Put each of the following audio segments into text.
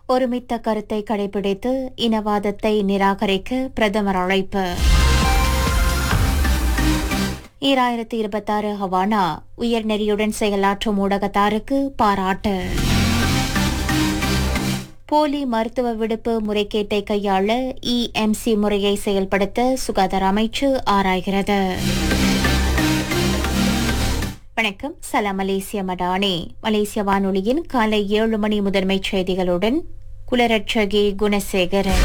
ஒருமித்த கருத்தை கடைபிடித்து இனவாதத்தை நிராகரிக்க பிரதமர் அழைப்பு ஈராயிரத்தி இருபத்தாறு ஹவானா உயர்நெறியுடன் செயலாற்றும் ஊடகத்தாருக்கு பாராட்டு போலி மருத்துவ விடுப்பு முறைகேட்டை கையாள இஎம்சி முறையை செயல்படுத்த சுகாதார அமைச்சு ஆராய்கிறது வணக்கம் சலாம் மலேசிய மடானி மலேசிய வானொலியின் காலை ஏழு மணி முதன்மைச் செய்திகளுடன் குலரட்சகி குணசேகரன்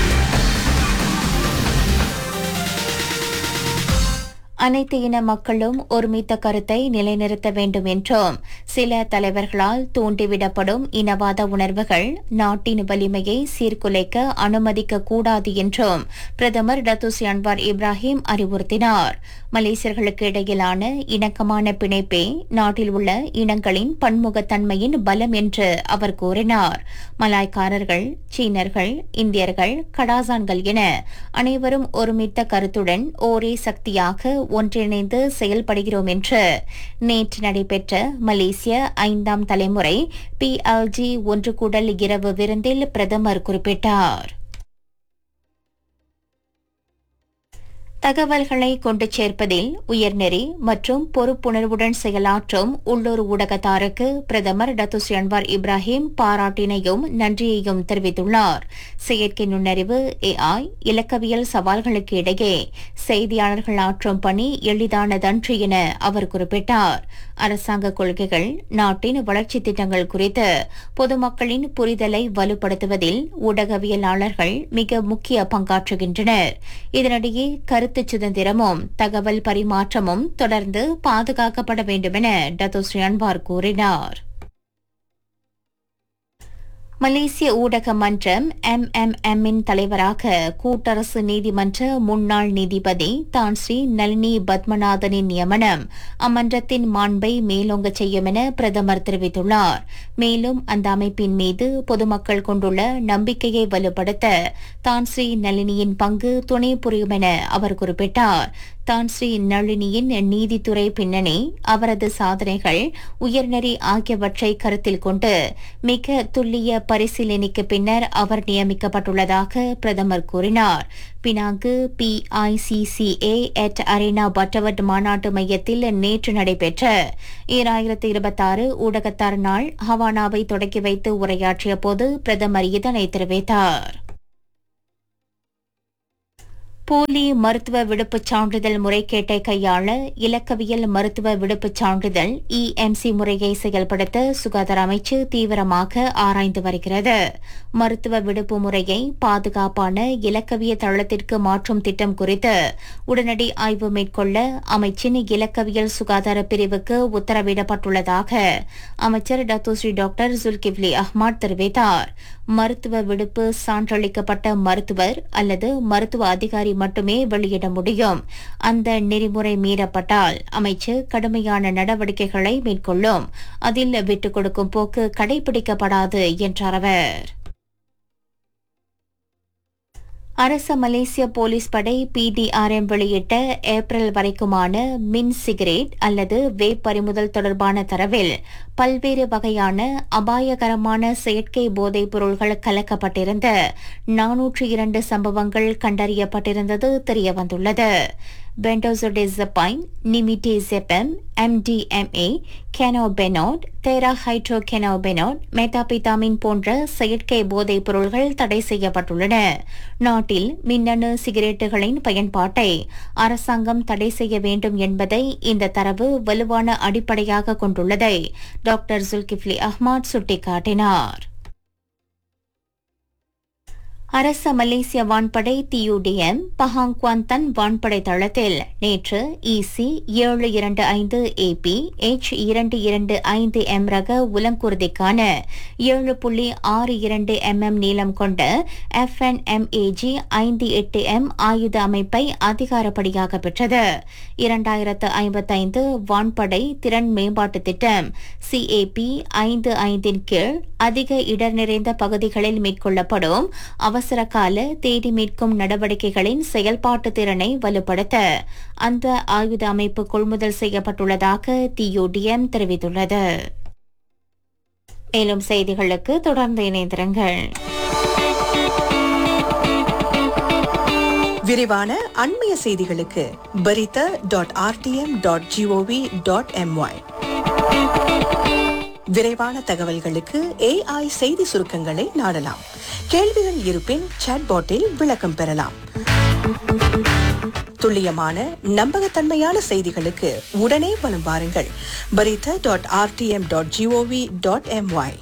அனைத்து இன மக்களும் ஒருமித்த கருத்தை நிலைநிறுத்த வேண்டும் என்றும் சில தலைவர்களால் தூண்டிவிடப்படும் இனவாத உணர்வுகள் நாட்டின் வலிமையை சீர்குலைக்க அனுமதிக்க கூடாது என்றும் பிரதமர் டத்துசி அன்வார் இப்ராஹிம் அறிவுறுத்தினார் மலேசியர்களுக்கு இடையிலான இணக்கமான பிணைப்பே நாட்டில் உள்ள இனங்களின் பன்முகத்தன்மையின் பலம் என்று அவர் கூறினார் மலாய்க்காரர்கள் சீனர்கள் இந்தியர்கள் கடாசான்கள் என அனைவரும் ஒருமித்த கருத்துடன் ஒரே சக்தியாக ஒன்றிணைந்து செயல்படுகிறோம் என்று நேற்று நடைபெற்ற மலேசிய ஐந்தாம் தலைமுறை பிஎல்ஜி ஒன்று கூடல் இரவு விருந்தில் பிரதமர் குறிப்பிட்டார் தகவல்களை கொண்டு சேர்ப்பதில் உயர்நெறி மற்றும் பொறுப்புணர்வுடன் செயலாற்றும் உள்ளூர் ஊடகத்தாருக்கு பிரதமர் டத்துஸ் அன்வார் இப்ராஹிம் பாராட்டினையும் நன்றியையும் தெரிவித்துள்ளார் செயற்கை நுண்ணறிவு ஏஐ இலக்கவியல் சவால்களுக்கு இடையே செய்தியாளர்கள் ஆற்றும் பணி எளிதானதன்று என அவர் குறிப்பிட்டார் அரசாங்க கொள்கைகள் நாட்டின் வளர்ச்சி திட்டங்கள் குறித்து பொதுமக்களின் புரிதலை வலுப்படுத்துவதில் ஊடகவியலாளர்கள் மிக முக்கிய பங்காற்றுகின்றனர் இதனிடையே கருத்து சுதந்திரமும் தகவல் பரிமாற்றமும் தொடர்ந்து பாதுகாக்கப்பட வேண்டுமென டத்தோஸ்ரீ அன்வார் கூறினார் மலேசிய ஊடக மன்றம் எம்எம்எம்மின் தலைவராக கூட்டரசு நீதிமன்ற முன்னாள் நீதிபதி தான் ஸ்ரீ நளினி பத்மநாதனின் நியமனம் அம்மன்றத்தின் மாண்பை மேலோங்க செய்யும் என பிரதமர் தெரிவித்துள்ளார் மேலும் அந்த அமைப்பின் மீது பொதுமக்கள் கொண்டுள்ள நம்பிக்கையை வலுப்படுத்த தான் ஸ்ரீ நளினியின் பங்கு துணை புரியும் என அவர் குறிப்பிட்டார் தான் ஸ்ரீ நளினியின் நீதித்துறை பின்னணி அவரது சாதனைகள் உயர்நெறி ஆகியவற்றை கருத்தில் கொண்டு மிக துல்லிய பரிசீலனைக்கு பின்னர் அவர் நியமிக்கப்பட்டுள்ளதாக பிரதமர் கூறினார் பினாங்கு பிஐசிசிஏ எட் அரேனா பட்டவட் மாநாட்டு மையத்தில் நேற்று நடைபெற்ற ஈராயிரத்து இருபத்தாறு ஊடகத்தார் நாள் ஹவானாவை தொடக்கி வைத்து உரையாற்றிய போது பிரதமர் இதனை தெரிவித்தார் போலி மருத்துவ விடுப்புச் சான்றிதழ் முறைகேட்டை கையாள இலக்கவியல் மருத்துவ விடுப்புச் சான்றிதழ் இஎம்சி முறையை செயல்படுத்த சுகாதார அமைச்சு தீவிரமாக ஆராய்ந்து வருகிறது மருத்துவ விடுப்பு முறையை பாதுகாப்பான இலக்கவிய தளத்திற்கு மாற்றும் திட்டம் குறித்து உடனடி ஆய்வு மேற்கொள்ள அமைச்சின் இலக்கவியல் சுகாதார பிரிவுக்கு உத்தரவிடப்பட்டுள்ளதாக அமைச்சர் டத்தோஸ்ரீ டாக்டர் ஜுல்கிவ்லி அஹ்மத் தெரிவித்தார் மருத்துவ விடுப்பு சான்றளிக்கப்பட்ட மருத்துவர் அல்லது மருத்துவ அதிகாரி மட்டுமே வெளியிட முடியும் அந்த நெறிமுறை மீறப்பட்டால் அமைச்சு கடுமையான நடவடிக்கைகளை மேற்கொள்ளும் அதில் விட்டுக் கொடுக்கும் போக்கு கடைபிடிக்கப்படாது என்றார் அவர் அரச மலேசிய போலீஸ் படை பிடிஆர்எம் வெளியிட்ட ஏப்ரல் வரைக்குமான மின் சிகரெட் அல்லது வேப் பறிமுதல் தொடர்பான தரவில் பல்வேறு வகையான அபாயகரமான செயற்கை போதைப் பொருள்கள் கலக்கப்பட்டிருந்த நானூற்று இரண்டு சம்பவங்கள் கண்டறியப்பட்டிருந்தது தெரியவந்துள்ளது பென்டோசோடிசபைன் நிமிடேசெபம் எம்டிஎம்ஏ கெனோபெனோட் தெராஹைட்ரோகெனோபெனோட் மெட்டாபிதாமின் போன்ற செயற்கை போதைப் பொருள்கள் தடை செய்யப்பட்டுள்ளன நாட்டில் மின்னணு சிகரெட்டுகளின் பயன்பாட்டை அரசாங்கம் தடை செய்ய வேண்டும் என்பதை இந்த தரவு வலுவான அடிப்படையாக கொண்டுள்ளதை டாக்டர் ஜுல்கிஃப்லி அஹ்மத் சுட்டிக்காட்டினார் அரச மலேசிய வான்படை டியூடிஎம் பஹாங்குவாந்தன் வான்படை தளத்தில் நேற்று இசி ஏழு இரண்டு ஐந்து ஏபி எச் இரண்டு இரண்டு ஐந்து எம் ரக உலங்குருதிக்கான ஏழு புள்ளி ஆறு இரண்டு எம்எம் நீளம் கொண்ட எஃப்என்எம்ஏஜி ஐந்து எட்டு எம் ஆயுத அமைப்பை அதிகாரப்படியாக பெற்றது இரண்டாயிரத்து ஐம்பத்தைந்து வான்படை திறன் மேம்பாட்டு திட்டம் சிஏபி ஐந்து ஐந்தின் கீழ் அதிக இடர் நிறைந்த பகுதிகளில் மேற்கொள்ளப்படும் அவசர கால தேடி மீட்கும் நடவடிக்கைகளின் செயல்பாட்டு திறனை வலுப்படுத்த அந்த ஆயுத அமைப்பு கொள்முதல் செய்யப்பட்டுள்ளதாக டியூடிஎம் தெரிவித்துள்ளது மேலும் செய்திகளுக்கு தொடர்ந்து இணைந்திருங்கள் விரிவான அண்மைய செய்திகளுக்கு Berita dot RTM dot G O V dot M Y விரைவான தகவல்களுக்கு ஏஐ செய்தி சுருக்கங்களை நாடலாம் கேள்விகள் இருப்பின் சாட்பாட்டில் விளக்கம் பெறலாம் துல்லியமான நம்பகத்தன்மையான செய்திகளுக்கு உடனே வலம் வாருங்கள் Berita dot RTM dot G O V dot M Y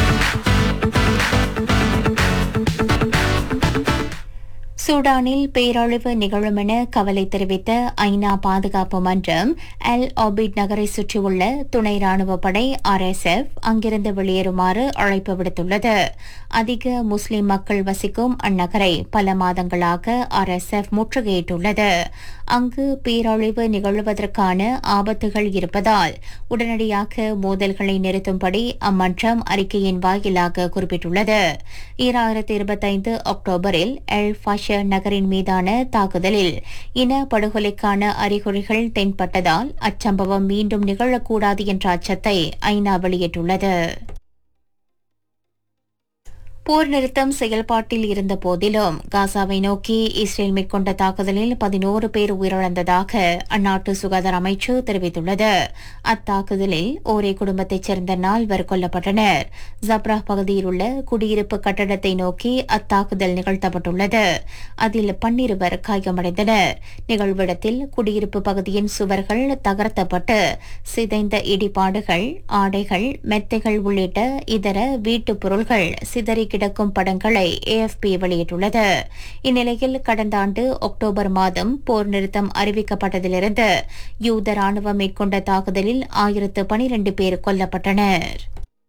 சூடானில் பேரழிவு நிகழும் என கவலை தெரிவித்த ஐநா பாதுகாப்பு மன்றம் அல் ஆபிட் நகரை சுற்றியுள்ள துணை ராணுவ படை ஆர்எஸ்எஃப் அங்கிருந்து வெளியேறுமாறு அழைப்பு விடுத்துள்ளது அதிக முஸ்லிம் மக்கள் வசிக்கும் அந்நகரை பல மாதங்களாக ஆர்எஸ்எஃப் முற்றுகையிட்டுள்ளது அங்கு பேரழிவு நிகழ்வதற்கான ஆபத்துகள் இருப்பதால் உடனடியாக மோதல்களை நிறுத்தும்படி அம்மன்றம் அறிக்கையின் வாயிலாக குறிப்பிட்டுள்ளது ஈராயிரத்தி இருபத்தைந்து அக்டோபரில் எல் ஃபஷர் நகரின் மீதான தாக்குதலில் இன படுகொலைக்கான அறிகுறிகள் தென்பட்டதால் அச்சம்பவம் மீண்டும் நிகழக்கூடாது என்ற அச்சத்தை ஐநா வெளியிட்டுள்ளது போர் நிறுத்தம் செயல்பாட்டில் இருந்த போதிலும் காசாவை நோக்கி இஸ்ரேல் மேற்கொண்ட தாக்குதலில் பதினோரு பேர் உயிரிழந்ததாக அந்நாட்டு சுகாதார அமைச்சு தெரிவித்துள்ளது அத்தாக்குதலில் ஒரே குடும்பத்தைச் சேர்ந்த நால்வர் கொல்லப்பட்டனர் ஜப்ரா பகுதியில் உள்ள குடியிருப்பு கட்டடத்தை நோக்கி அத்தாக்குதல் நிகழ்த்தப்பட்டுள்ளது அதில் பன்னிருவர் காயமடைந்தனர் நிகழ்விடத்தில் குடியிருப்பு பகுதியின் சுவர்கள் தகர்த்தப்பட்டு சிதைந்த இடிபாடுகள் ஆடைகள் மெத்தைகள் உள்ளிட்ட இதர வீட்டுப் பொருள்கள் சிதறி கிடக்கும் படங்களை ஏஎஃப்பி வெளியிட்டுள்ளது இந்நிலையில் கடந்த ஆண்டு அக்டோபர் மாதம் போர் நிறுத்தம் அறிவிக்கப்பட்டதிலிருந்து யூத ராணுவம் மேற்கொண்ட தாக்குதலில் ஆயிரத்து பனிரண்டு பேர் கொல்லப்பட்டனர்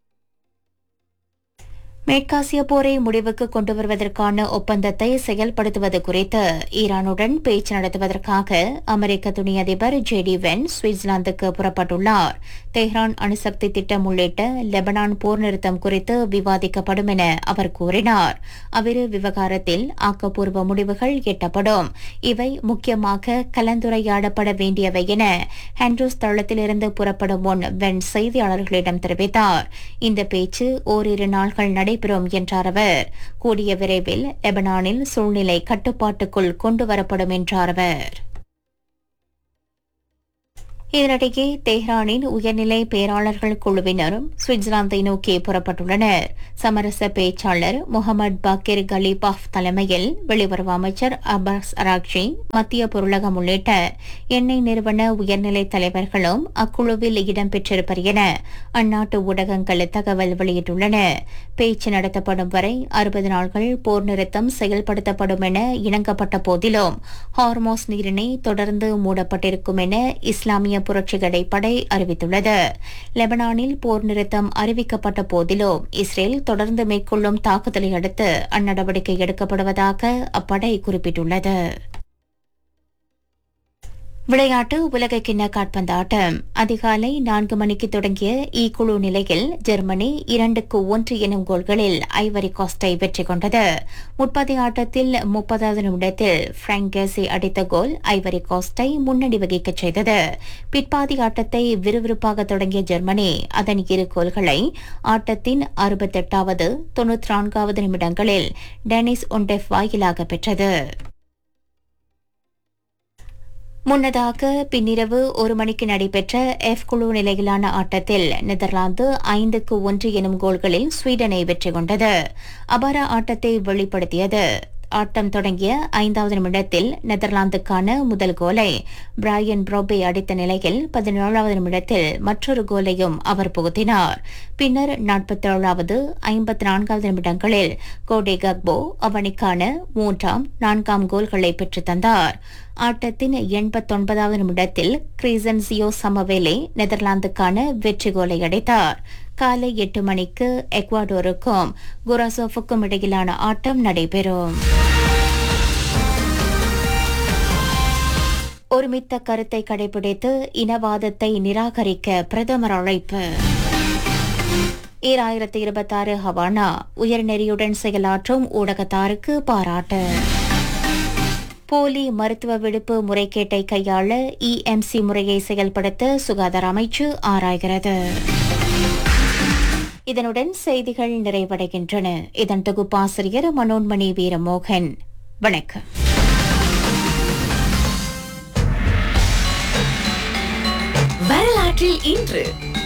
மேற்காசிய போரை முடிவுக்கு கொண்டு வருவதற்கான ஒப்பந்தத்தை செயல்படுத்துவது குறித்து ஈரானுடன் பேச்சு நடத்துவதற்காக அமெரிக்க துணை அதிபர் ஜே டி வென் சுவிட்சர்லாந்துக்கு புறப்பட்டுள்ளார் தெஹ்ரான் அணுசக்தி திட்டம் உள்ளிட்ட லெபனான் போர் நிறுத்தம் குறித்து விவாதிக்கப்படும் என அவர் கூறினார் அவ்விரு விவகாரத்தில் ஆக்கப்பூர்வ முடிவுகள் எட்டப்படும் இவை முக்கியமாக கலந்துரையாடப்பட வேண்டியவை என ஹாண்ட்ரூஸ் தளத்திலிருந்து புறப்படும் முன் வென் செய்தியாளர்களிடம் தெரிவித்தார் இந்த பேச்சு ஓரிரு நாள்கள் நடைபெறும் என்றார் அவர் கூடிய விரைவில் லெபனானில் சூழ்நிலை கட்டுப்பாட்டுக்குள் கொண்டுவரப்படும் என்றார் அவர் இதனிடையே தெஹ்ரானின் உயர்நிலை பேராளர்கள் குழுவினரும் சுவிட்சர்லாந்தை நோக்கி புறப்பட்டுள்ளனர் சமரச பேச்சாளர் முகமது பாக்கிர் கலீபாஃப் தலைமையில் வெளியுறவு அமைச்சர் அப்பாஸ் அராக்ஷி மத்திய பொருளகம் உள்ளிட்ட எண்ணெய் நிறுவன உயர்நிலை தலைவர்களும் அக்குழுவில் இடம்பெற்றிருப்பர் என அந்நாட்டு ஊடகங்கள் தகவல் வெளியிட்டுள்ளன பேச்சு நடத்தப்படும் வரை அறுபது நாட்கள் போர் நிறுத்தம் செயல்படுத்தப்படும் என இணங்கப்பட்ட போதிலும் ஹார்மோஸ் நீரிணை தொடர்ந்து மூடப்பட்டிருக்கும் என இஸ்லாமிய புரட்சிகடை படை அறிவித்துள்ளது லெபனானில் போர் நிறுத்தம் அறிவிக்கப்பட்ட போதிலும் இஸ்ரேல் தொடர்ந்து மேற்கொள்ளும் தாக்குதலை அடுத்து அந்நடவடிக்கை எடுக்கப்படுவதாக அப்படை குறிப்பிட்டுள்ளது விளையாட்டு உலகக்கிண்ண காட்பந்தாட்டம் அதிகாலை நான்கு மணிக்கு தொடங்கிய இ குழு நிலையில் ஜெர்மனி இரண்டுக்கு ஒன்று எனும் கோல்களில் ஐவரி கோஸ்டை வெற்றி கொண்டது முப்பது ஆட்டத்தில் முப்பதாவது நிமிடத்தில் பிராங்கேசி அடித்த கோல் ஐவரி கோஸ்டை முன்னணி வகிக்கச் செய்தது பிற்பாதி ஆட்டத்தை விறுவிறுப்பாக தொடங்கிய ஜெர்மனி அதன் இரு கோல்களை ஆட்டத்தின் அறுபத்தெட்டாவது தொன்னூற்றி நான்காவது நிமிடங்களில் டெனிஸ் ஒண்டெஃப் வாயிலாக பெற்றது முன்னதாக பின்னிரவு ஒரு மணிக்கு நடைபெற்ற எஃப் குழு நிலையிலான ஆட்டத்தில் நெதர்லாந்து ஐந்துக்கு ஒன்று எனும் கோல்களில் ஸ்வீடனை வெற்றி கொண்டது அபார ஆட்டத்தை வெளிப்படுத்தியது ஆட்டம் தொடங்கிய ஐந்தாவது நிமிடத்தில் நெதர்லாந்துக்கான முதல் கோலை பிராயன் ப்ரோபே அடித்த நிலையில் பதினேழாவது நிமிடத்தில் மற்றொரு கோலையும் அவர் புகுத்தினார் பின்னர் நாற்பத்தேழாவது ஐம்பத்தி நான்காவது நிமிடங்களில் கோடே கக்போ அவனிக்கான மூன்றாம் நான்காம் கோல்களை பெற்றுத் தந்தார் ஆட்டத்தின் எண்பத்தொன்பதாவது நிமிடத்தில் கிரீசன்சியோ சமவேலே நெதர்லாந்துக்கான வெற்றி கோலை அடித்தார் காலை எட்டு மணிக்கு எக்வாடோருக்கும் குராசோஃபுக்கும் இடையிலான ஆட்டம் நடைபெறும் ஒருமித்த கருத்தை கடைபிடித்து இனவாதத்தை நிராகரிக்க பிரதமர் அழைப்பு ஈராயிரத்தி இருபத்தாறு ஹவானா உயர்நெறியுடன் செயலாற்றும் ஊடகத்தாருக்கு பாராட்டு போலி மருத்துவ விடுப்பு முறைகேட்டை கையாள இஎம்சி முறையை செயல்படுத்த சுகாதார அமைச்சு ஆராய்கிறது இதனுடன் செய்திகள் நிறைவடைகின்றன இதன் தொகுப்பாசிரியர் மனோன்மணி வீரமோகன் வணக்கம் வரலாற்றில் இன்று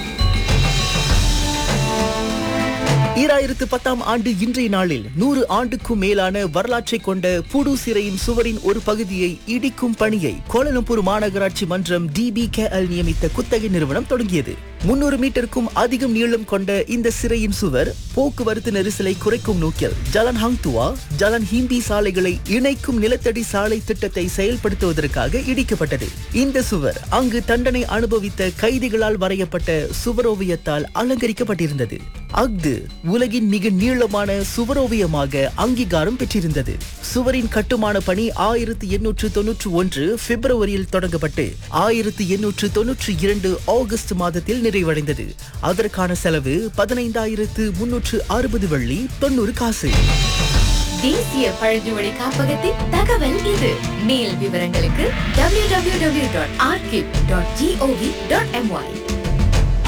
ஈராயிரத்து பத்தாம் ஆண்டு இன்றைய நாளில் நூறு ஆண்டுக்கும் மேலான வரலாற்றை கொண்ட புடு சிறையின் சுவரின் ஒரு பகுதியை இடிக்கும் பணியை கோலலம்பூர் மாநகராட்சி மன்றம் டிபிகேஎல் நியமித்த குத்தகை நிறுவனம் தொடங்கியது முன்னூறு மீட்டருக்கும் அதிகம் நீளம் கொண்ட இந்த சிறையின் சுவர் போக்குவரத்து நெரிசலை குறைக்கும் நோக்கில் ஜலன் ஹங்துவா ஜலன் ஹிந்தி சாலைகளை இணைக்கும் நிலத்தடி சாலை திட்டத்தை செயல்படுத்துவதற்காக இடிக்கப்பட்டது இந்த சுவர் அங்கு தண்டனை அனுபவித்த கைதிகளால் வரையப்பட்ட சுவரோவியத்தால் அலங்கரிக்கப்பட்டிருந்தது அஃது உலகின் மிக நீளமான சுவரோவியமாக அங்கீகாரம் பெற்றிருந்தது சுவரின் கட்டுமான பணி ஆயிரத்தி எண்ணூற்று தொன்னூற்று ஒன்று பிப்ரவரியில் தொடங்கப்பட்டு ஆயிரத்தி எண்ணூற்று தொன்னூற்றி இரண்டு ஆகஸ்ட் மாதத்தில் நிறைவடைந்தது அதற்கான செலவு பதினைந்தாயிரத்து முன்னூற்று அறுபது வெள்ளி தொண்ணூறு காசு தேசிய பழங்குடி காப்பகத்தின் தகவல் இது மேல் விவரங்களுக்கு www.archive.gov.my